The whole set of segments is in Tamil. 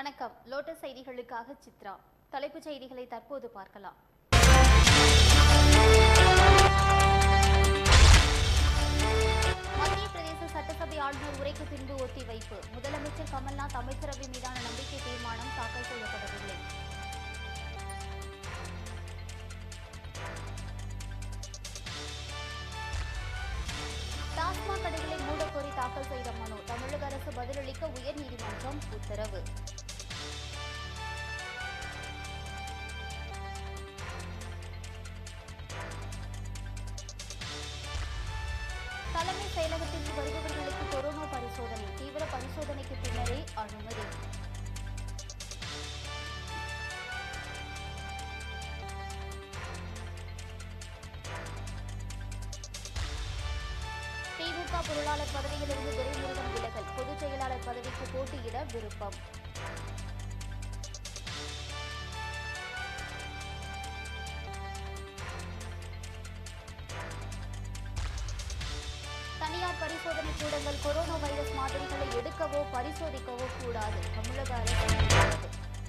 வணக்கம் லோட்டஸ் செய்திகளுக்காக சித்ரா தலைப்புச் செய்திகளை தற்போது பார்க்கலாம் மத்திய பிரதேச சட்டசபை ஆளுநர் உரைக்கு பின்பு ஒத்திவைப்பு முதலமைச்சர் கமல்நாத் அமைச்சரவை மீதான நம்பிக்கை தீர்மானம் தாக்கல் செய்யப்படவில்லை டாஸ்மாக் கடைகளை மூடக்கோரி தாக்கல் செய்த மனு தமிழக அரசு பதிலளிக்க உயர்நீதிமன்றம் உத்தரவு தலைமை செயலகத்திற்கு வருபவர்களுக்கு கொரோனா பரிசோதனை தீவிர பரிசோதனைக்கு பின்னரே அனுமதி திமுக பொருளாளர் பதவியிலிருந்து துரைமுருகன் விலகல் பொதுச் செயலாளர் பதவிக்கு போட்டியிட விருப்பம் தனியார் பரிசோதனை கூடங்கள் கொரோனா வைரஸ் மாதிரிகளை எடுக்கவோ பரிசோதிக்கவோ கூடாது தமிழக அரசு உத்தரவு.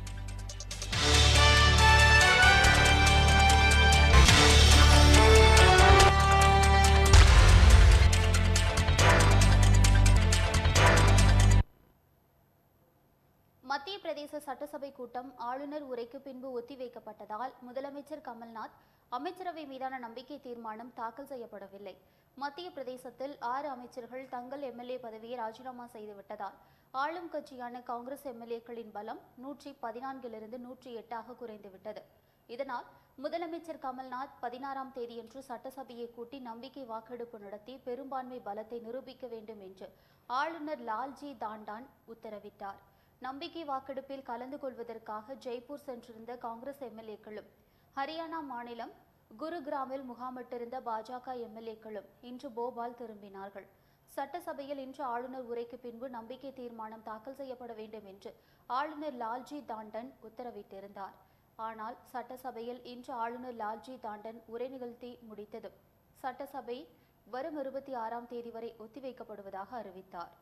மத்திய பிரதேச சட்டசபை கூட்டம் ஆளுநர் உரைக்கு பின்பு ஒத்திவைக்கப்பட்டதால் முதலமைச்சர் கமல்நாத் அமைச்சரவை மீதான நம்பிக்கை தீர்மானம் தாக்கல் செய்யப்படவில்லை மத்திய பிரதேசத்தில் ஆறு அமைச்சர்கள் தங்கள் எம்எல்ஏ பதவியை ராஜினாமா செய்துவிட்டதால் ஆளும் கட்சியான காங்கிரஸ் எம்எல்ஏக்களின் பலம் நூற்றி பதினான்கிலிருந்து நூற்றி எட்டாக குறைந்துவிட்டது இதனால் முதலமைச்சர் கமல்நாத் பதினாறாம் தேதியன்று சட்டசபையை கூட்டி நம்பிக்கை வாக்கெடுப்பு நடத்தி பெரும்பான்மை பலத்தை நிரூபிக்க வேண்டும் என்று ஆளுநர் லால்ஜி தாண்டான் உத்தரவிட்டார் நம்பிக்கை வாக்கெடுப்பில் கலந்து கொள்வதற்காக ஜெய்ப்பூர் சென்றிருந்த காங்கிரஸ் எம்எல்ஏக்களும் ஹரியானா மாநிலம் குருகிராமில் முகாமிட்டிருந்த பாஜக எம்எல்ஏக்களும் இன்று போபால் திரும்பினார்கள் சட்டசபையில் இன்று ஆளுநர் உரைக்கு பின்பு நம்பிக்கை தீர்மானம் தாக்கல் செய்யப்பட வேண்டும் என்று ஆளுநர் லால்ஜி தாண்டன் உத்தரவிட்டிருந்தார் ஆனால் சட்டசபையில் இன்று ஆளுநர் லால்ஜி தாண்டன் உரை நிகழ்த்தி முடித்ததும் சட்டசபை வரும் இருபத்தி ஆறாம் தேதி வரை ஒத்திவைக்கப்படுவதாக அறிவித்தார்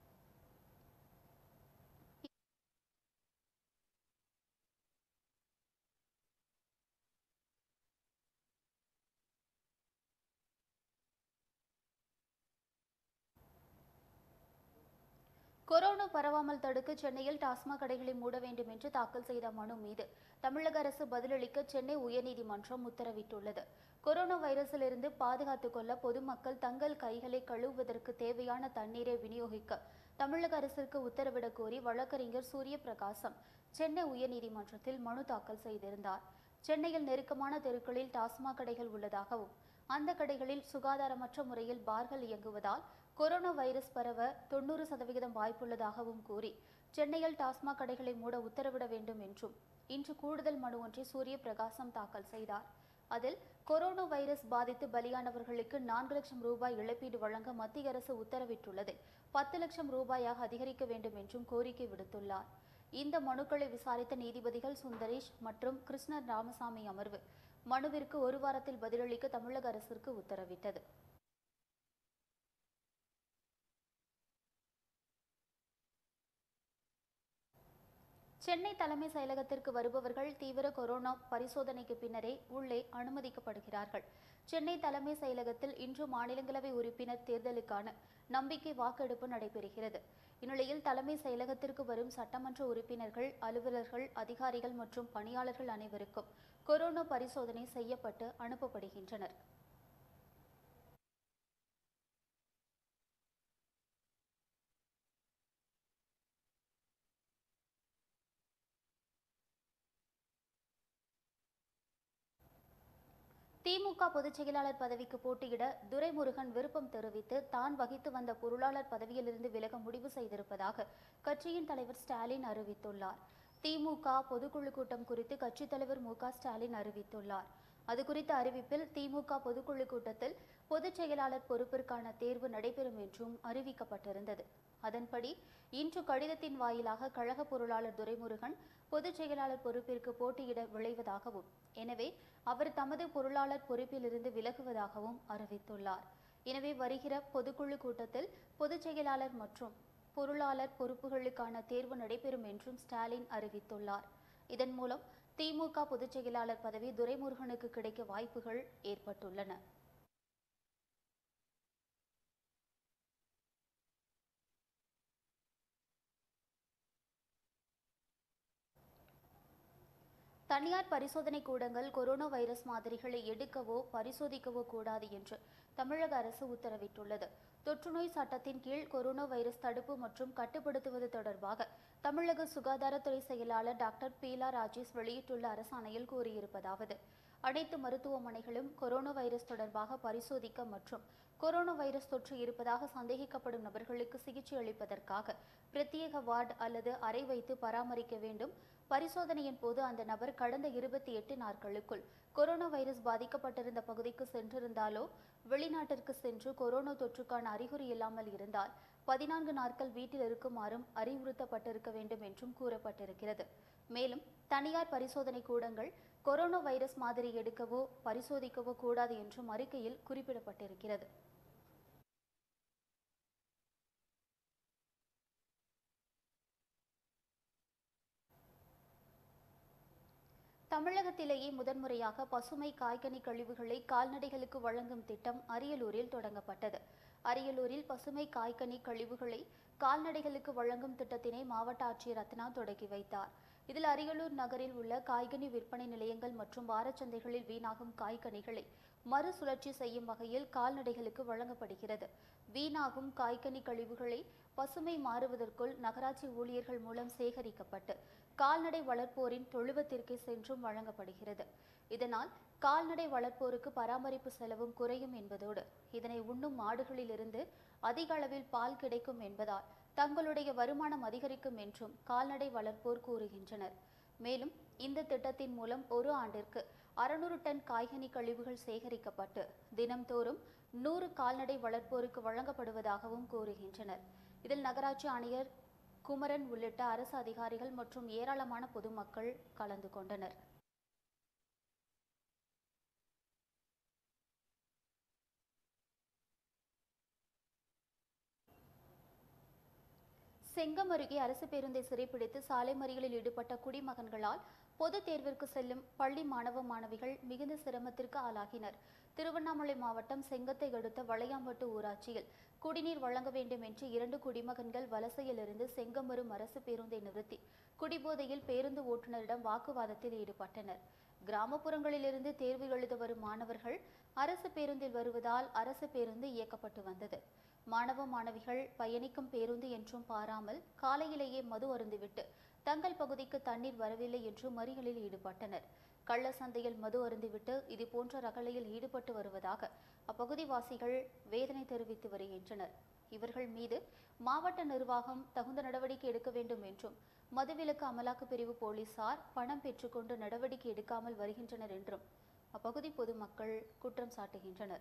கொரோனா பரவாமல் தடுக்க சென்னையில் டாஸ்மாக் கடைகளை மூட வேண்டும் என்று தாக்கல் செய்த மனு மீது தமிழக அரசு பதிலளிக்க சென்னை உயர்நீதிமன்றம் உத்தரவிட்டுள்ளது கொரோனா வைரஸிலிருந்து பாதுகாத்துக் கொள்ள பொதுமக்கள் தங்கள் கைகளை கழுவுவதற்கு தேவையான தண்ணீரை விநியோகிக்க தமிழக அரசிற்கு உத்தரவிடக் கோரி வழக்கறிஞர் சூரியபிரகாசம் சென்னை உயர்நீதிமன்றத்தில் மனு தாக்கல் செய்திருந்தார் சென்னையில் நெருக்கமான தெருக்களில் டாஸ்மாக் கடைகள் உள்ளதாகவும் அந்த கடைகளில் சுகாதாரமற்ற முறையில் பார்கள் இயங்குவதால் கொரோனா வைரஸ் பரவ தொண்ணூறு சதவிகிதம் வாய்ப்புள்ளதாகவும் கூறி சென்னையில் டாஸ்மாக் கடைகளை மூட உத்தரவிட வேண்டும் என்றும் இன்று கூடுதல் மனு ஒன்றை சூரிய பிரகாசம் தாக்கல் செய்தார் அதில் கொரோனா வைரஸ் பாதித்து பலியானவர்களுக்கு நான்கு லட்சம் ரூபாய் இழப்பீடு வழங்க மத்திய அரசு உத்தரவிட்டுள்ளதை பத்து லட்சம் ரூபாயாக அதிகரிக்க வேண்டும் என்றும் கோரிக்கை விடுத்துள்ளார் இந்த மனுக்களை விசாரித்த நீதிபதிகள் சுந்தரேஷ் மற்றும் கிருஷ்ணர் ராமசாமி அமர்வு மனுவிற்கு ஒரு வாரத்தில் பதிலளிக்க தமிழக அரசிற்கு உத்தரவிட்டது சென்னை தலைமை செயலகத்திற்கு வருபவர்கள் தீவிர கொரோனா பரிசோதனைக்கு பின்னரே உள்ளே அனுமதிக்கப்படுகிறார்கள் சென்னை தலைமை செயலகத்தில் இன்று மாநிலங்களவை உறுப்பினர் தேர்தலுக்கான நம்பிக்கை வாக்கெடுப்பு நடைபெறுகிறது இந்நிலையில் தலைமை செயலகத்திற்கு வரும் சட்டமன்ற உறுப்பினர்கள் அலுவலர்கள் அதிகாரிகள் மற்றும் பணியாளர்கள் அனைவருக்கும் கொரோனா பரிசோதனை செய்யப்பட்டு அனுப்பப்படுகின்றனர் திமுக பொதுச் செயலாளர் பதவிக்கு போட்டியிட துரைமுருகன் விருப்பம் தெரிவித்து தான் வகித்து வந்த பொருளாளர் பதவியிலிருந்து விலக முடிவு செய்திருப்பதாக கட்சியின் தலைவர் ஸ்டாலின் அறிவித்துள்ளார் திமுக பொதுக்குழு கூட்டம் குறித்து கட்சித் தலைவர் மு க ஸ்டாலின் அறிவித்துள்ளார் அது குறித்த அறிவிப்பில் திமுக பொதுக்குழு கூட்டத்தில் பொதுச் செயலாளர் பொறுப்பிற்கான தேர்வு நடைபெறும் என்றும் அறிவிக்கப்பட்டிருந்தது அதன்படி இன்று கடிதத்தின் வாயிலாக கழக பொருளாளர் துரைமுருகன் பொதுச் செயலாளர் பொறுப்பிற்கு போட்டியிட விளைவதாகவும் எனவே அவர் தமது பொருளாளர் பொறுப்பிலிருந்து விலகுவதாகவும் அறிவித்துள்ளார் எனவே வருகிற பொதுக்குழு கூட்டத்தில் பொதுச் செயலாளர் மற்றும் பொருளாளர் பொறுப்புகளுக்கான தேர்வு நடைபெறும் என்றும் ஸ்டாலின் அறிவித்துள்ளார் இதன் மூலம் திமுக பொதுச் செயலாளர் பதவி துரைமுருகனுக்கு கிடைக்க வாய்ப்புகள் ஏற்பட்டுள்ளன தனியார் பரிசோதனை கூடங்கள் கொரோனா வைரஸ் மாதிரிகளை எடுக்கவோ பரிசோதிக்கவோ கூடாது என்று தமிழக அரசு உத்தரவிட்டுள்ளது தொற்றுநோய் சட்டத்தின் கீழ் கொரோனா வைரஸ் தடுப்பு மற்றும் கட்டுப்படுத்துவது தொடர்பாக தமிழக சுகாதாரத்துறை செயலாளர் டாக்டர் பீலா ராஜேஷ் வெளியிட்டுள்ள அரசாணையில் கூறியிருப்பதாவது அனைத்து மருத்துவமனைகளும் கொரோனா வைரஸ் தொடர்பாக பரிசோதிக்க மற்றும் கொரோனா வைரஸ் தொற்று இருப்பதாக சந்தேகிக்கப்படும் நபர்களுக்கு சிகிச்சை அளிப்பதற்காக பிரத்யேக வார்டு அல்லது அறை வைத்து பராமரிக்க வேண்டும் பரிசோதனையின் போது அந்த நபர் கடந்த இருபத்தி எட்டு நாட்களுக்குள் கொரோனா வைரஸ் பாதிக்கப்பட்டிருந்த பகுதிக்கு சென்றிருந்தாலோ வெளிநாட்டிற்கு சென்று கொரோனா தொற்றுக்கான அறிகுறி இல்லாமல் இருந்தால் பதினான்கு நாட்கள் வீட்டில் இருக்குமாறும் அறிவுறுத்தப்பட்டிருக்க வேண்டும் என்றும் கூறப்பட்டிருக்கிறது மேலும் தனியார் பரிசோதனை கூடங்கள் கொரோனா வைரஸ் மாதிரி எடுக்கவோ பரிசோதிக்கவோ கூடாது என்றும் அறிக்கையில் குறிப்பிடப்பட்டிருக்கிறது தமிழகத்திலேயே முதன்முறையாக பசுமை காய்கனி கழிவுகளை கால்நடைகளுக்கு வழங்கும் திட்டம் அரியலூரில் தொடங்கப்பட்டது அரியலூரில் பசுமை காய்கனி கழிவுகளை கால்நடைகளுக்கு வழங்கும் திட்டத்தினை மாவட்ட ஆட்சியர் ரத்னா தொடங்கி வைத்தார் இதில் அரியலூர் நகரில் உள்ள காய்கனி விற்பனை நிலையங்கள் மற்றும் வாரச்சந்தைகளில் வீணாகும் காய்கனிகளை மறுசுழற்சி செய்யும் வகையில் கால்நடைகளுக்கு வழங்கப்படுகிறது வீணாகும் காய்கனி கழிவுகளை பசுமை மாறுவதற்குள் நகராட்சி ஊழியர்கள் மூலம் சேகரிக்கப்பட்டு கால்நடை வளர்ப்போரின் தொழுவத்திற்கு சென்றும் வழங்கப்படுகிறது இதனால் கால்நடை வளர்ப்போருக்கு பராமரிப்பு செலவும் குறையும் என்பதோடு இதனை உண்ணும் மாடுகளிலிருந்து அதிக அளவில் பால் கிடைக்கும் என்பதால் தங்களுடைய வருமானம் அதிகரிக்கும் என்றும் கால்நடை வளர்ப்போர் கூறுகின்றனர் மேலும் இந்த திட்டத்தின் மூலம் ஒரு ஆண்டிற்கு அறுநூறு டன் காய்கனி கழிவுகள் சேகரிக்கப்பட்டு தினம்தோறும் நூறு கால்நடை வளர்ப்போருக்கு வழங்கப்படுவதாகவும் கூறுகின்றனர் இதில் நகராட்சி ஆணையர் குமரன் உள்ளிட்ட அரசு அதிகாரிகள் மற்றும் ஏராளமான பொதுமக்கள் கலந்து கொண்டனர் செங்கம் அருகே அரசு பேருந்தை சிறைப்பிடித்து சாலை மறியலில் ஈடுபட்ட குடிமகன்களால் பொதுத் தேர்விற்கு செல்லும் பள்ளி மாணவ மாணவிகள் மிகுந்த சிரமத்திற்கு ஆளாகினர் திருவண்ணாமலை மாவட்டம் செங்கத்தை அடுத்த வளையாம்பட்டு ஊராட்சியில் குடிநீர் வழங்க வேண்டும் என்று இரண்டு குடிமகன்கள் வலசையிலிருந்து செங்கம் வரும் அரசு பேருந்தை நிறுத்தி குடிபோதையில் பேருந்து ஓட்டுநரிடம் வாக்குவாதத்தில் ஈடுபட்டனர் கிராமப்புறங்களிலிருந்து தேர்வு எழுத வரும் மாணவர்கள் அரசு பேருந்தில் வருவதால் அரசு பேருந்து இயக்கப்பட்டு வந்தது மாணவ மாணவிகள் பயணிக்கும் பேருந்து என்றும் பாராமல் காலையிலேயே மது அருந்துவிட்டு தங்கள் பகுதிக்கு தண்ணீர் வரவில்லை என்று மறியலில் ஈடுபட்டனர் கள்ள சந்தையில் மது அருந்துவிட்டு இது போன்ற ரகளையில் ஈடுபட்டு வருவதாக அப்பகுதி வாசிகள் வேதனை தெரிவித்து வருகின்றனர் இவர்கள் மீது மாவட்ட நிர்வாகம் தகுந்த நடவடிக்கை எடுக்க வேண்டும் என்றும் மதுவிலக்கு அமலாக்க பிரிவு போலீசார் பணம் பெற்றுக்கொண்டு நடவடிக்கை எடுக்காமல் வருகின்றனர் என்றும் அப்பகுதி பொதுமக்கள் குற்றம் சாட்டுகின்றனர்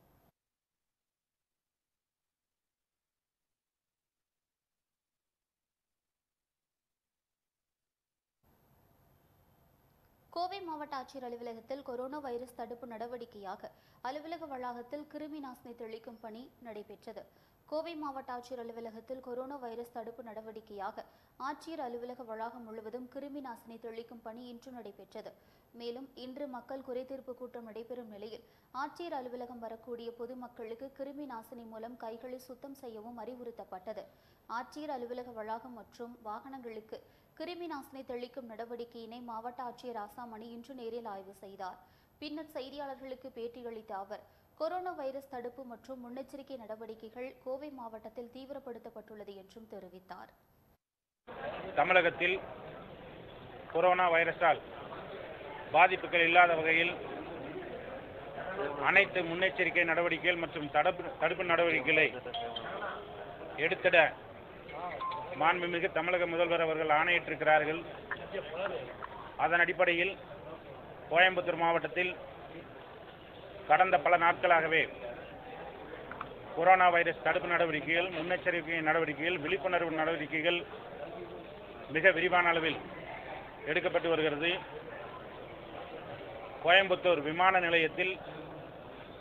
கோவை மாவட்ட ஆட்சியர் அலுவலகத்தில் கொரோனா வைரஸ் தடுப்பு நடவடிக்கையாக அலுவலக வளாகத்தில் கிருமி நாசினி தெளிக்கும் பணி நடைபெற்றது கோவை மாவட்ட ஆட்சியர் அலுவலகத்தில் கொரோனா வைரஸ் தடுப்பு நடவடிக்கையாக ஆட்சியர் அலுவலக வளாகம் முழுவதும் கிருமி நாசினி தெளிக்கும் பணி இன்று நடைபெற்றது மேலும் இன்று மக்கள் குறைதீர்ப்பு கூட்டம் நடைபெறும் நிலையில் ஆட்சியர் அலுவலகம் வரக்கூடிய பொதுமக்களுக்கு கிருமி நாசினி மூலம் கைகளை சுத்தம் செய்யவும் அறிவுறுத்தப்பட்டது ஆட்சியர் அலுவலக வளாகம் மற்றும் வாகனங்களுக்கு கிருமி நாசினி தெளிக்கும் நடவடிக்கையினை மாவட்ட ஆட்சியர் ஆசாமணி இன்று நேரில் ஆய்வு செய்தார் பின்னர் செய்தியாளர்களுக்கு பேட்டியளித்த அவர் கொரோனா வைரஸ் தடுப்பு மற்றும் முன்னெச்சரிக்கை நடவடிக்கைகள் கோவை மாவட்டத்தில் தீவிரப்படுத்தப்பட்டுள்ளது என்றும் தெரிவித்தார் தமிழகத்தில் கொரோனா வைரஸால் பாதிப்புகள் இல்லாத வகையில் அனைத்து முன்னெச்சரிக்கை நடவடிக்கைகள் மற்றும் தடுப்பு தடுப்பு நடவடிக்கைகளை எடுத்திட மாண்புமிகு தமிழக முதல்வர் அவர்கள் ஆணையிட்டிருக்கிறார்கள் அதன் அடிப்படையில் கோயம்புத்தூர் மாவட்டத்தில் கடந்த பல நாட்களாகவே கொரோனா வைரஸ் தடுப்பு நடவடிக்கைகள் முன்னெச்சரிக்கை நடவடிக்கைகள் விழிப்புணர்வு நடவடிக்கைகள் மிக விரிவான அளவில் எடுக்கப்பட்டு வருகிறது கோயம்புத்தூர் விமான நிலையத்தில்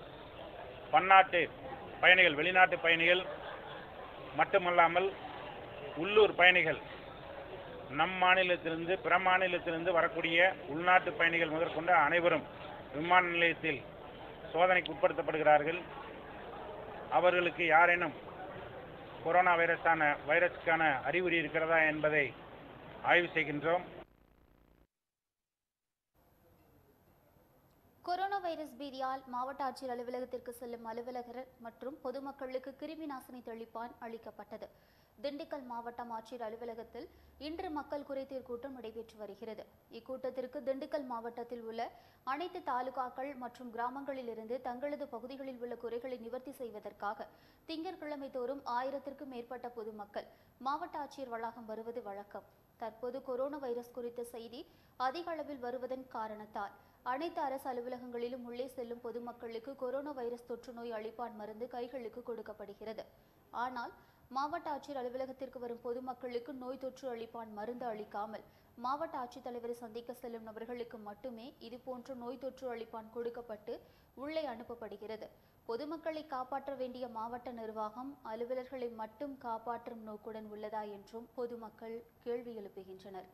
பன்னாட்டு பயணிகள் வெளிநாட்டு பயணிகள் மட்டுமல்லாமல் உள்ளூர் பயணிகள் நம் மாநிலத்திலிருந்து பிற மாநிலத்திலிருந்து வரக்கூடிய உள்நாட்டு பயணிகள் முதற்கொண்டு அனைவரும் விமான நிலையத்தில் சோதனைக்கு உட்படுத்தப்படுகிறார்கள் அவர்களுக்கு யாரேனும் கொரோனா வைரஸான வைரஸுக்கான அறிகுறி இருக்கிறதா என்பதை ஆய்வு செய்கின்றோம் கொரோனா வைரஸ் பீதியால் மாவட்ட ஆட்சியர் அலுவலகத்திற்கு செல்லும் அலுவலகர் மற்றும் பொதுமக்களுக்கு கிருமி நாசினி தெளிப்பான் அளிக்கப்பட்டது திண்டுக்கல் மாவட்டம் ஆட்சியர் அலுவலகத்தில் இன்று மக்கள் குறைதீர் கூட்டம் நடைபெற்று வருகிறது இக்கூட்டத்திற்கு திண்டுக்கல் மாவட்டத்தில் உள்ள அனைத்து தாலுகாக்கள் மற்றும் கிராமங்களில் இருந்து தங்களது பகுதிகளில் உள்ள குறைகளை நிவர்த்தி செய்வதற்காக திங்கட்கிழமை தோறும் ஆயிரத்திற்கும் மேற்பட்ட பொதுமக்கள் மாவட்ட ஆட்சியர் வளாகம் வருவது வழக்கம் தற்போது கொரோனா வைரஸ் குறித்த செய்தி அதிக அளவில் வருவதன் காரணத்தால் அனைத்து அரசு அலுவலகங்களிலும் உள்ளே செல்லும் பொதுமக்களுக்கு கொரோனா வைரஸ் தொற்று நோய் அளிப்பான் மருந்து கைகளுக்கு கொடுக்கப்படுகிறது ஆனால் மாவட்ட ஆட்சியர் அலுவலகத்திற்கு வரும் பொதுமக்களுக்கு நோய் தொற்று அளிப்பான் மருந்து அளிக்காமல் மாவட்ட ஆட்சித்தலைவரை சந்திக்க செல்லும் நபர்களுக்கு மட்டுமே இதுபோன்ற நோய் தொற்று அளிப்பான் கொடுக்கப்பட்டு உள்ளே அனுப்பப்படுகிறது பொதுமக்களை காப்பாற்ற வேண்டிய மாவட்ட நிர்வாகம் அலுவலர்களை மட்டும் காப்பாற்றும் நோக்குடன் உள்ளதா என்றும் பொதுமக்கள் கேள்வி எழுப்புகின்றனர்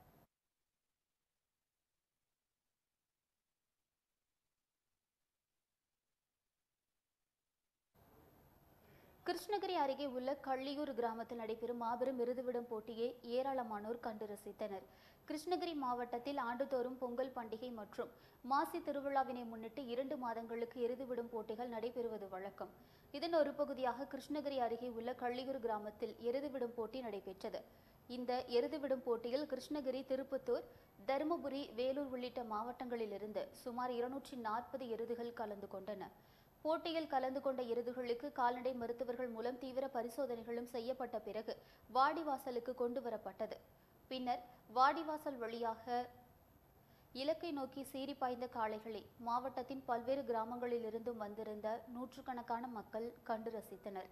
கிருஷ்ணகிரி அருகே உள்ள கள்ளியூர் கிராமத்தில் நடைபெறும் மாபெரும் விருதுவிடும் போட்டியை ஏராளமானோர் கண்டு ரசித்தனர் கிருஷ்ணகிரி மாவட்டத்தில் ஆண்டுதோறும் பொங்கல் பண்டிகை மற்றும் மாசி திருவிழாவினை முன்னிட்டு இரண்டு மாதங்களுக்கு எருதுவிடும் போட்டிகள் நடைபெறுவது வழக்கம் இதன் ஒரு பகுதியாக கிருஷ்ணகிரி அருகே உள்ள கள்ளியூர் கிராமத்தில் எருதுவிடும் போட்டி நடைபெற்றது இந்த எருதுவிடும் போட்டியில் கிருஷ்ணகிரி திருப்பத்தூர் தருமபுரி வேலூர் உள்ளிட்ட மாவட்டங்களிலிருந்து சுமார் இருநூற்றி நாற்பது எருதுகள் கலந்து கொண்டன போட்டியில் கலந்து கொண்ட எருதுகளுக்கு கால்நடை மருத்துவர்கள் மூலம் தீவிர பரிசோதனைகளும் செய்யப்பட்ட பிறகு வாடிவாசலுக்கு கொண்டு வரப்பட்டது பின்னர் வாடிவாசல் வழியாக இலக்கை நோக்கி சீறி பாய்ந்த காளைகளை மாவட்டத்தின் பல்வேறு கிராமங்களிலிருந்தும் வந்திருந்த நூற்றுக்கணக்கான மக்கள் கண்டு ரசித்தனர்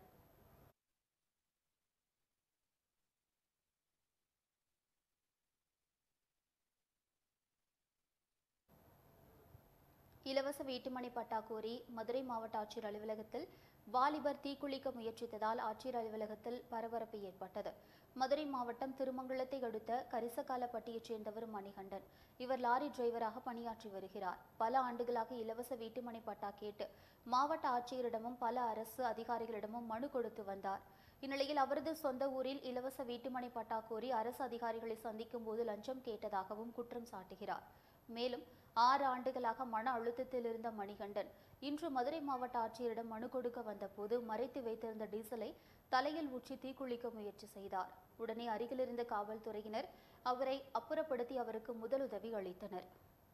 இலவச வீட்டுமனை பட்டா கோரி மதுரை மாவட்ட ஆட்சியர் அலுவலகத்தில் வாலிபர் தீக்குளிக்க முயற்சித்ததால் ஆட்சியர் அலுவலகத்தில் பரபரப்பு ஏற்பட்டது மதுரை மாவட்டம் திருமங்கலத்தை அடுத்த கரிசக்காலப்பட்டியைச் சேர்ந்தவர் மணிகண்டன் இவர் லாரி டிரைவராக பணியாற்றி வருகிறார் பல ஆண்டுகளாக இலவச வீட்டுமனை பட்டா கேட்டு மாவட்ட ஆட்சியரிடமும் பல அரசு அதிகாரிகளிடமும் மனு கொடுத்து வந்தார் இந்நிலையில் அவரது சொந்த ஊரில் இலவச வீட்டுமனை பட்டா கோரி அரசு அதிகாரிகளை சந்திக்கும் போது லஞ்சம் கேட்டதாகவும் குற்றம் சாட்டுகிறார் மேலும் ஆறு ஆண்டுகளாக மன அழுத்தத்தில் இருந்த மணிகண்டன் இன்று மதுரை மாவட்ட ஆட்சியரிடம் மனு கொடுக்க வந்தபோது மறைத்து வைத்திருந்த டீசலை தலையில் ஊற்றி தீக்குளிக்க முயற்சி செய்தார் உடனே அருகிலிருந்த காவல்துறையினர் அவரை அப்புறப்படுத்தி அவருக்கு முதலுதவி அளித்தனர்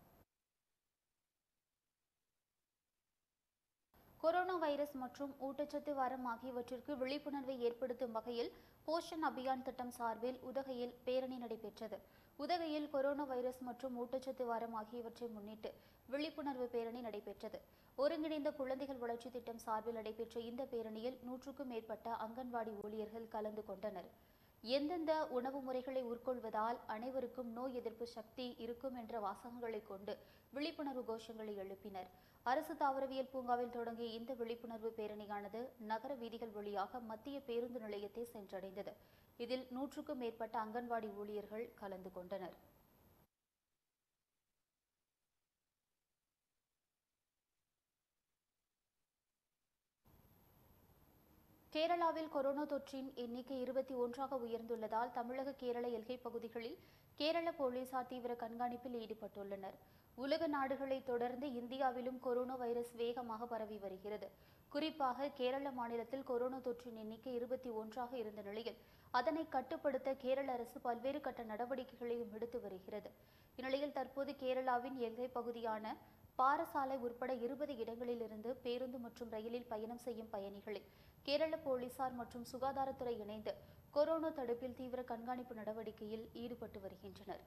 கொரோனா வைரஸ் மற்றும் ஊட்டச்சத்து வாரம் ஆகியவற்றிற்கு விழிப்புணர்வை ஏற்படுத்தும் வகையில் போஷன் அபியான் திட்டம் சார்பில் உதகையில் பேரணி நடைபெற்றது உதகையில் கொரோனா வைரஸ் மற்றும் ஊட்டச்சத்து வாரம் ஆகியவற்றை முன்னிட்டு விழிப்புணர்வு பேரணி நடைபெற்றது ஒருங்கிணைந்த குழந்தைகள் வளர்ச்சி திட்டம் சார்பில் நடைபெற்ற இந்த பேரணியில் நூற்றுக்கும் மேற்பட்ட அங்கன்வாடி ஊழியர்கள் கலந்து கொண்டனர் எந்தெந்த உணவு முறைகளை உட்கொள்வதால் அனைவருக்கும் நோய் எதிர்ப்பு சக்தி இருக்கும் என்ற வாசகங்களை கொண்டு விழிப்புணர்வு கோஷங்களை எழுப்பினர் அரசு தாவரவியல் பூங்காவில் தொடங்கிய இந்த விழிப்புணர்வு பேரணியானது நகர வீதிகள் வழியாக மத்திய பேருந்து நிலையத்தை சென்றடைந்தது இதில் நூற்றுக்கும் மேற்பட்ட அங்கன்வாடி ஊழியர்கள் கலந்து கொண்டனர் கேரளாவில் கொரோனா தொற்றின் எண்ணிக்கை இருபத்தி ஒன்றாக உயர்ந்துள்ளதால் தமிழக கேரள எல்கை பகுதிகளில் கேரள போலீசார் தீவிர கண்காணிப்பில் ஈடுபட்டுள்ளனர் உலக நாடுகளை தொடர்ந்து இந்தியாவிலும் கொரோனா வைரஸ் வேகமாக பரவி வருகிறது குறிப்பாக கேரள மாநிலத்தில் கொரோனா தொற்றின் எண்ணிக்கை இருபத்தி ஒன்றாக இருந்த நிலையில் அதனை கட்டுப்படுத்த கேரள அரசு பல்வேறு கட்ட நடவடிக்கைகளையும் எடுத்து வருகிறது இந்நிலையில் தற்போது கேரளாவின் எல்லை பகுதியான பாரசாலை உட்பட இருபது இடங்களிலிருந்து பேருந்து மற்றும் ரயிலில் பயணம் செய்யும் பயணிகளை கேரள போலீசார் மற்றும் சுகாதாரத்துறை இணைந்து கொரோனா தடுப்பில் தீவிர கண்காணிப்பு நடவடிக்கையில் ஈடுபட்டு வருகின்றனர்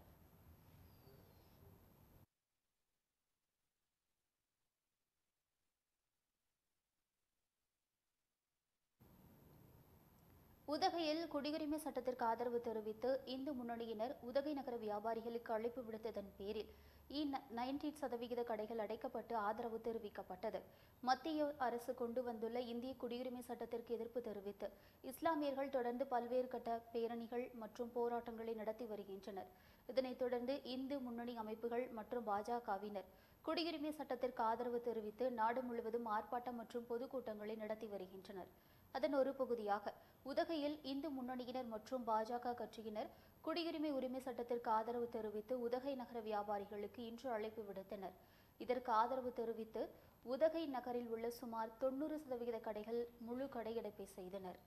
உதகையில் குடியுரிமை சட்டத்திற்கு ஆதரவு தெரிவித்து இந்து முன்னணியினர் உதகை நகர வியாபாரிகளுக்கு அழைப்பு விடுத்ததன் பேரில் இ நைன்டீன் சதவிகித கடைகள் அடைக்கப்பட்டு ஆதரவு தெரிவிக்கப்பட்டது மத்திய அரசு கொண்டு வந்துள்ள இந்திய குடியுரிமை சட்டத்திற்கு எதிர்ப்பு தெரிவித்து இஸ்லாமியர்கள் தொடர்ந்து பல்வேறு கட்ட பேரணிகள் மற்றும் போராட்டங்களை நடத்தி வருகின்றனர் இதனைத் தொடர்ந்து இந்து முன்னணி அமைப்புகள் மற்றும் பாஜகவினர் குடியுரிமை சட்டத்திற்கு ஆதரவு தெரிவித்து நாடு முழுவதும் ஆர்ப்பாட்டம் மற்றும் பொதுக்கூட்டங்களை நடத்தி வருகின்றனர் அதன் ஒரு பகுதியாக உதகையில் இந்து முன்னணியினர் மற்றும் பாஜக கட்சியினர் குடியுரிமை உரிமை சட்டத்திற்கு ஆதரவு தெரிவித்து உதகை நகர வியாபாரிகளுக்கு இன்று அழைப்பு விடுத்தனர் இதற்கு ஆதரவு தெரிவித்து உதகை நகரில் உள்ள சுமார் தொண்ணூறு சதவிகித கடைகள் முழு கடையடைப்பை செய்தனர்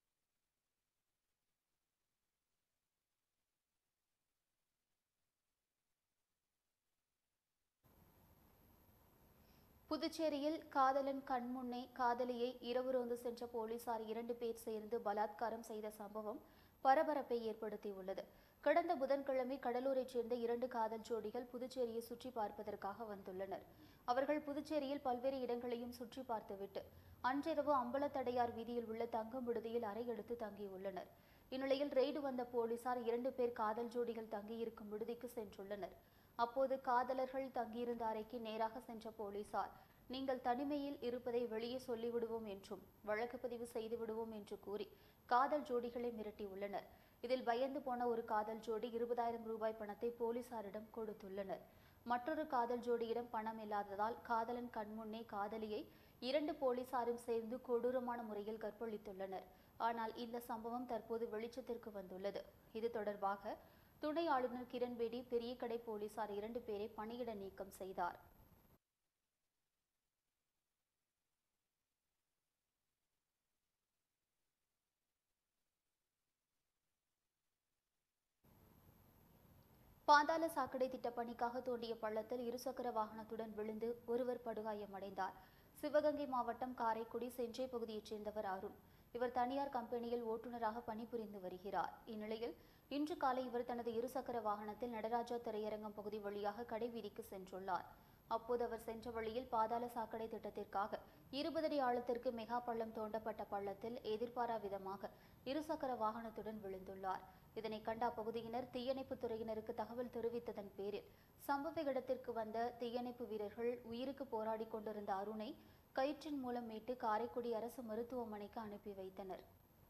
புதுச்சேரியில் காதலன் கண்முன்னே காதலியை இரவு ரோந்து சென்ற போலீசார் இரண்டு பேர் சேர்ந்து பலாத்காரம் செய்த சம்பவம் பரபரப்பை ஏற்படுத்தியுள்ளது கடந்த புதன்கிழமை கடலூரைச் சேர்ந்த இரண்டு காதல் ஜோடிகள் புதுச்சேரியை சுற்றி பார்ப்பதற்காக வந்துள்ளனர் அவர்கள் புதுச்சேரியில் பல்வேறு இடங்களையும் சுற்றி பார்த்துவிட்டு அன்றிரவு அம்பலத்தடையார் வீதியில் உள்ள தங்கும் விடுதியில் அறை எடுத்து தங்கியுள்ளனர் இந்நிலையில் ரெய்டு வந்த போலீசார் இரண்டு பேர் காதல் ஜோடிகள் தங்கியிருக்கும் விடுதிக்கு சென்றுள்ளனர் அப்போது காதலர்கள் தங்கியிருந்த அறைக்கு நேராக சென்ற போலீசார் நீங்கள் தனிமையில் இருப்பதை வெளியே சொல்லிவிடுவோம் என்றும் வழக்கு பதிவு செய்து விடுவோம் என்று கூறி காதல் ஜோடிகளை மிரட்டியுள்ளனர் இதில் பயந்து போன ஒரு காதல் ஜோடி இருபதாயிரம் ரூபாய் பணத்தை போலீசாரிடம் கொடுத்துள்ளனர் மற்றொரு காதல் ஜோடியிடம் பணம் இல்லாததால் காதலன் கண்முன்னே காதலியை இரண்டு போலீசாரும் சேர்ந்து கொடூரமான முறையில் கற்பழித்துள்ளனர் ஆனால் இந்த சம்பவம் தற்போது வெளிச்சத்திற்கு வந்துள்ளது இது தொடர்பாக துணை ஆளுநர் கிரண்பேடி பெரியகடை போலீசார் இரண்டு பேரை பணியிட நீக்கம் செய்தார் பாதாள சாக்கடை திட்டப்பணிக்காக தோண்டிய பள்ளத்தில் இருசக்கர வாகனத்துடன் விழுந்து ஒருவர் படுகாயமடைந்தார் சிவகங்கை மாவட்டம் காரைக்குடி செஞ்சை பகுதியைச் சேர்ந்தவர் அருண் இவர் தனியார் கம்பெனியில் ஓட்டுநராக பணிபுரிந்து வருகிறார் இந்நிலையில் இன்று காலை இவர் தனது இருசக்கர வாகனத்தில் நடராஜா திரையரங்கம் பகுதி வழியாக கடைவீதிக்கு சென்றுள்ளார் அப்போது அவர் சென்ற வழியில் பாதாள சாக்கடை திட்டத்திற்காக இருபது அடி ஆழத்திற்கு மெகா பள்ளம் தோண்டப்பட்ட பள்ளத்தில் எதிர்பாரா விதமாக இருசக்கர வாகனத்துடன் விழுந்துள்ளார் இதனை கண்ட அப்பகுதியினர் தீயணைப்பு துறையினருக்கு தகவல் தெரிவித்ததன் பேரில் சம்பவ இடத்திற்கு வந்த தீயணைப்பு வீரர்கள் உயிருக்கு போராடி கொண்டிருந்த அருணை கயிற்றின் மூலம் மீட்டு காரைக்குடி அரசு மருத்துவமனைக்கு அனுப்பி வைத்தனர்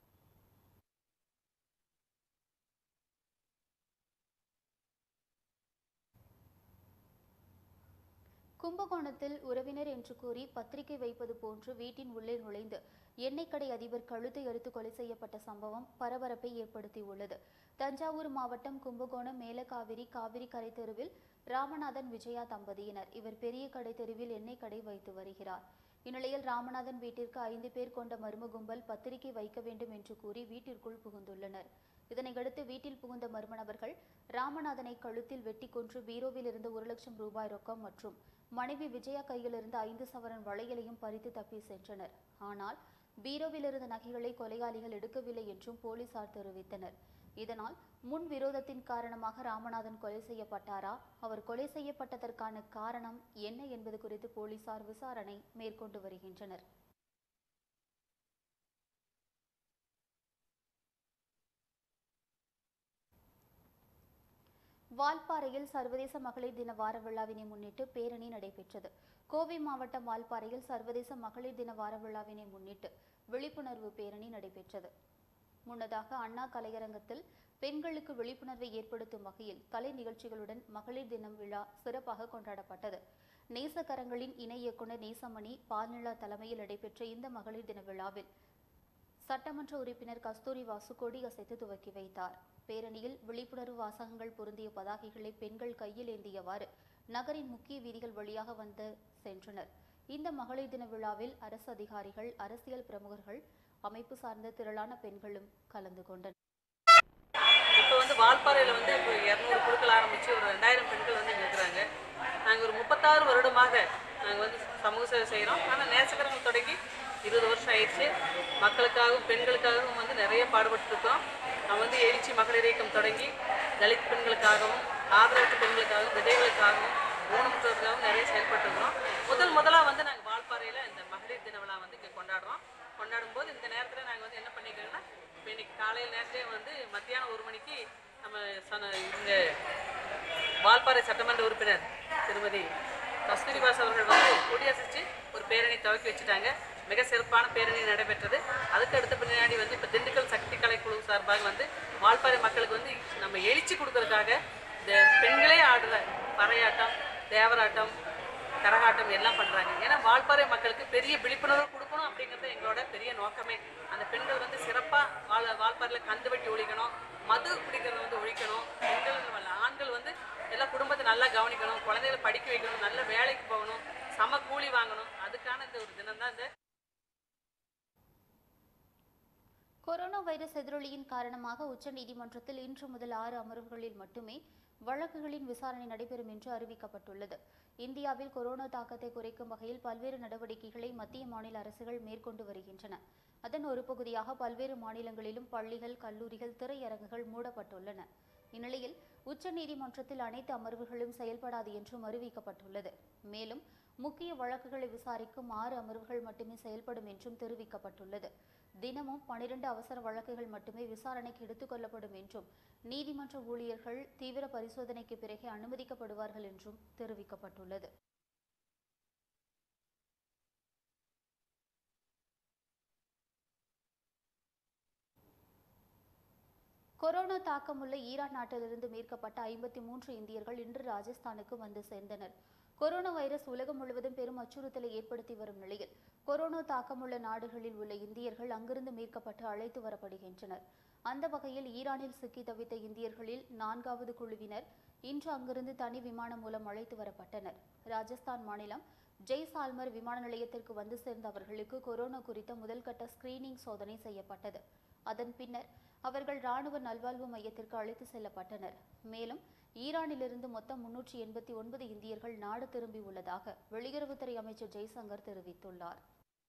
கும்பகோணத்தில் உறவினர் என்று கூறி பத்திரிகை வைப்பது போன்று வீட்டின் உள்ளே நுழைந்து எண்ணெய் கடை அதிபர் கழுத்தை அறுத்து கொலை செய்யப்பட்ட சம்பவம் பரபரப்பை ஏற்படுத்தியுள்ளது தஞ்சாவூர் மாவட்டம் கும்பகோணம் மேலகாவிரி காவிரி கரை தெருவில் ராமநாதன் விஜயா தம்பதியினர் இவர் பெரிய கடை தெருவில் எண்ணெய் கடை வைத்து வருகிறார் இந்நிலையில் ராமநாதன் வீட்டிற்கு ஐந்து பேர் கொண்ட மர்ம கும்பல் பத்திரிகை வைக்க வேண்டும் என்று கூறி வீட்டிற்குள் புகுந்துள்ளனர் இதனையடுத்து வீட்டில் புகுந்த மர்ம நபர்கள் ராமநாதனை கழுத்தில் வெட்டி கொன்று பீரோவில் இருந்த ஒரு லட்சம் ரூபாய் ரொக்கம் மற்றும் மனைவி விஜயா கையிலிருந்து ஐந்து சவரன் வளையலையும் பறித்து தப்பி சென்றனர் ஆனால் பீரோவில் இருந்த நகைகளை கொலையாளிகள் எடுக்கவில்லை என்றும் போலீசார் தெரிவித்தனர் இதனால் முன் விரோதத்தின் காரணமாக ராமநாதன் கொலை செய்யப்பட்டாரா அவர் கொலை செய்யப்பட்டதற்கான காரணம் என்ன என்பது குறித்து போலீசார் விசாரணை மேற்கொண்டு வருகின்றனர் வால்பாறையில் சர்வதேச மகளிர் தின வார விழாவினை முன்னிட்டு பேரணி நடைபெற்றது கோவை மாவட்டம் வால்பாறையில் சர்வதேச மகளிர் தின வார விழாவினை முன்னிட்டு விழிப்புணர்வு பேரணி நடைபெற்றது முன்னதாக அண்ணா கலையரங்கத்தில் பெண்களுக்கு விழிப்புணர்வை ஏற்படுத்தும் வகையில் கலை நிகழ்ச்சிகளுடன் மகளிர் தினம் விழா சிறப்பாக கொண்டாடப்பட்டது நேசக்கரங்களின் இணை இயக்குனர் நேசமணி பால்நிலா தலைமையில் நடைபெற்ற இந்த மகளிர் தின விழாவில் சட்டமன்ற உறுப்பினர் கஸ்தூரி வாசு கொடி அசைத்து துவக்கி வைத்தார் பேரணியில் விழிப்புணர்வு வாசகங்கள் பொருந்திய பதாகைகளை பெண்கள் கையில் ஏந்தியவாறு நகரின் முக்கிய வீதிகள் வழியாக வந்து சென்றனர் இந்த மகளிர் தின விழாவில் அரசு அதிகாரிகள் அரசியல் பிரமுகர்கள் அமைப்பு சார்ந்த திரளான பெண்களும் கலந்து கொண்டனர் இப்போ வந்து வால்பாறையில் வந்து இப்போ இரநூறு குழுக்கள் ஆரம்பித்து ஒரு ரெண்டாயிரம் பெண்கள் வந்து இங்கே இருக்கிறாங்க நாங்கள் ஒரு முப்பத்தாறு வருடமாக நாங்கள் வந்து சமூக சேவை செய்கிறோம் ஆனால் நேசக்கரங்கள் தொடங்கி இருபது வருஷம் ஆயிடுச்சு மக்களுக்காகவும் பெண்களுக்காகவும் வந்து நிறைய பாடுபட்டுருக்கோம் நான் வந்து எழுச்சி மகளிர் இயக்கம் தொடங்கி தலித் பெண்களுக்காகவும் ஆதரவற்ற பெண்களுக்காகவும் விதைகளுக்காகவும் ஊனமுற்றோருக்காகவும் நிறைய செயல்பட்டுருக்கிறோம் முதல் முதலாக வந்து நாங்கள் வால்பாறையில் இந்த மகளிர் தின விழா வந்து இங்கே கொண்டாடுறோம் கொண்டாடும் போது இந்த நேரத்தில் நாங்கள் வந்து என்ன பண்ணிக்கிறோம்னா இப்போ இன்னைக்கு காலையில் நேரத்திலே வந்து மத்தியானம் ஒரு மணிக்கு நம்ம சன இங்க வால்பாறை சட்டமன்ற உறுப்பினர் திருமதி கஸ்தூரி பாஸ் அவர்கள் வந்து கொடியசைச்சு ஒரு பேரணி துவக்கி வச்சுட்டாங்க மிக சிறப்பான பேரணி நடைபெற்றது அதுக்கு அடுத்த பின்னாடி வந்து இப்போ திண்டுக்கல் சக்தி கலை குழு சார்பாக வந்து வால்பாறை மக்களுக்கு வந்து நம்ம எழுச்சி கொடுக்கறதுக்காக இந்த பெண்களே ஆடுற பறையாட்டம் தேவராட்டம் கரகாட்டம் எல்லாம் பண்றாங்க ஏன்னா வால்பாறை மக்களுக்கு பெரிய விழிப்புணர்வு கொடுக்கணும் அப்படிங்கிறது எங்களோட பெரிய நோக்கமே அந்த பெண்கள் வந்து சிறப்பா வாழ வால்பாறையில் கந்து வெட்டி ஒழிக்கணும் மது குடிக்கிறத வந்து ஒழிக்கணும் பெண்கள் அல்ல, ஆண்கள் வந்து எல்லாம் குடும்பத்தை நல்லா கவனிக்கணும் குழந்தைகளை படிக்க வைக்கணும் நல்ல வேலைக்கு போகணும் சம கூலி வாங்கணும் அதுக்கான இந்த ஒரு தினம் தான் இந்த கொரோனா வைரஸ் எதிரொலியின் காரணமாக உச்சநீதிமன்றத்தில் இன்று முதல் ஆறு அமர்வுகளில் மட்டுமே வழக்குகளின் விசாரணை நடைபெறும் என்று அறிவிக்கப்பட்டுள்ளது இந்தியாவில் கொரோனா தாக்கத்தை குறைக்கும் வகையில் பல்வேறு நடவடிக்கைகளை மத்திய மாநில அரசுகள் மேற்கொண்டு வருகின்றன அதன் ஒரு பகுதியாக பல்வேறு மாநிலங்களிலும் பள்ளிகள் கல்லூரிகள் திரையரங்குகள் மூடப்பட்டுள்ளன இந்நிலையில் உச்சநீதிமன்றத்தில் அனைத்து அமர்வுகளும் செயல்படாது என்றும் அறிவிக்கப்பட்டுள்ளது மேலும் முக்கிய வழக்குகளை விசாரிக்கும் ஆறு அமர்வுகள் மட்டுமே செயல்படும் என்றும் தெரிவிக்கப்பட்டுள்ளது தினமும் பனிரெண்டு அவசர வழக்குகள் மட்டுமே விசாரணைக்கு எடுத்துக் கொள்ளப்படும் என்றும் நீதிமன்ற ஊழியர்கள் தீவிர பரிசோதனைக்கு பிறகே அனுமதிக்கப்படுவார்கள் என்றும் தெரிவிக்கப்பட்டுள்ளது கொரோனா தாக்கமுள்ள ஈரான் நாட்டிலிருந்து மீட்கப்பட்ட ஐம்பத்தி மூன்று இந்தியர்கள் இன்று ராஜஸ்தானுக்கு வந்து சேர்ந்தனர் கொரோனா வைரஸ் உலகம் முழுவதும் பெரும் அச்சுறுத்தலை ஏற்படுத்தி வரும் நிலையில் கொரோனா தாக்கமுள்ள நாடுகளில் உள்ள இந்தியர்கள் அங்கிருந்து மீட்கப்பட்டு அழைத்து வரப்படுகின்றனர் அந்த வகையில் ஈரானில் சிக்கி தவித்த இந்தியர்களில் நான்காவது குழுவினர் இன்று அங்கிருந்து தனி விமானம் மூலம் அழைத்து வரப்பட்டனர் ராஜஸ்தான் மாநிலம் ஜெய்சால்மர் விமான நிலையத்திற்கு வந்து சேர்ந்த அவர்களுக்கு கொரோனா குறித்த முதல்கட்ட ஸ்கிரீனிங் சோதனை செய்யப்பட்டது அதன் பின்னர் அவர்கள் ராணுவ நல்வாழ்வு மையத்திற்கு அழைத்து செல்லப்பட்டனர் மேலும் ஈரானிலிருந்து மொத்தம் முன்னூற்றி எண்பத்தி ஒன்பது இந்தியர்கள் நாடு திரும்பி உள்ளதாக வெளியுறவுத்துறை அமைச்சர் ஜெய்சங்கர் தெரிவித்துள்ளார்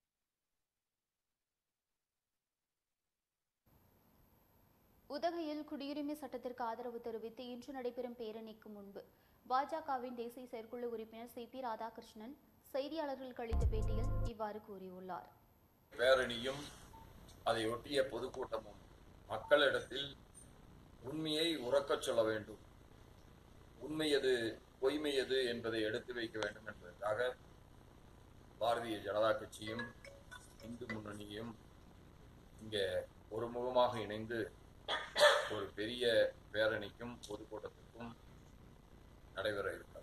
உதகையில் குடியுரிமை சட்டத்திற்கு ஆதரவு தெரிவித்து இன்று நடைபெறும் பேரணிக்கு முன்பு பாஜகவின் தேசிய செயற்குழு உறுப்பினர் சி பி ராதாகிருஷ்ணன் செய்தியாளர்களுக்கு அளித்த பேட்டியில் இவ்வாறு கூறியுள்ளார் பேரணியும் அதை ஒட்டிய பொதுக்கூட்டமும் மக்களிடத்தில் உண்மையை உறக்கச் சொல்ல வேண்டும் உண்மை எது பொய்மை எது என்பதை எடுத்து வைக்க வேண்டும் என்பதற்காக பாரதிய ஜனதா கட்சியும் இந்து முன்னணியும் இங்கே ஒருமுகமாக இணைந்து ஒரு பெரிய பேரணிக்கும் பொதுக்கூட்டத்திற்கும் நடைபெற இருக்கிறது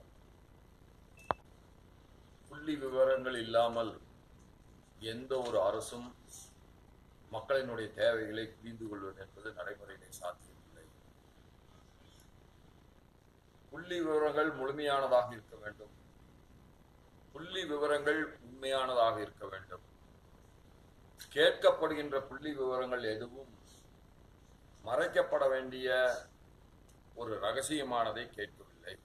புள்ளி விவரங்கள் இல்லாமல் எந்த ஒரு அரசும் மக்களினுடைய தேவைகளை புரிந்து கொள்வது என்பது நடைமுறையிலே சாத்தியமில்லை புள்ளி விவரங்கள் முழுமையானதாக இருக்க வேண்டும் புள்ளி விவரங்கள் உண்மையானதாக இருக்க வேண்டும் கேட்கப்படுகின்ற புள்ளி விவரங்கள் எதுவும் மறைக்கப்பட வேண்டிய ஒரு ரகசியமானதை கேட்கவில்லை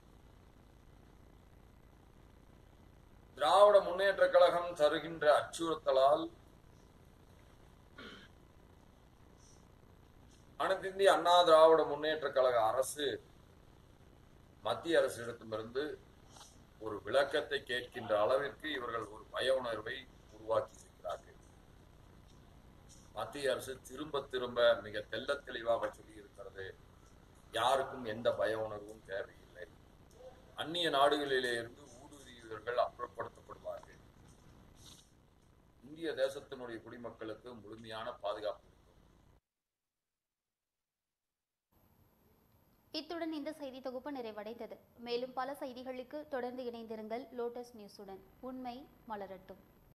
திராவிட முன்னேற்ற கழகம் தருகின்ற அச்சுறுத்தலால் அனைத்து இந்திய அண்ணா திராவிட முன்னேற்ற கழக அரசு மத்திய அரசிடத்திலிருந்து ஒரு விளக்கத்தை கேட்கின்ற அளவிற்கு இவர்கள் ஒரு பய உணர்வை உருவாக்கி இருக்கிறார்கள் மத்திய அரசு திரும்ப திரும்ப மிக தெள்ள தெளிவாக சொல்லி இருக்கிறது யாருக்கும் எந்த பய உணர்வும் தேவையில்லை அந்நிய நாடுகளிலே இருந்து ஊடுருவியவர்கள் அப்புறப்படுத்தப்படுவார்கள் இந்திய தேசத்தினுடைய குடிமக்களுக்கு முழுமையான பாதுகாப்பு இருக்கும் இத்துடன் இந்த செய்தி தொகுப்பு நிறைவடைந்தது மேலும் பல செய்திகளுக்கு தொடர்ந்து இணைந்திருங்கள் லோட்டஸ் நியூஸுடன் உண்மை மலரட்டும்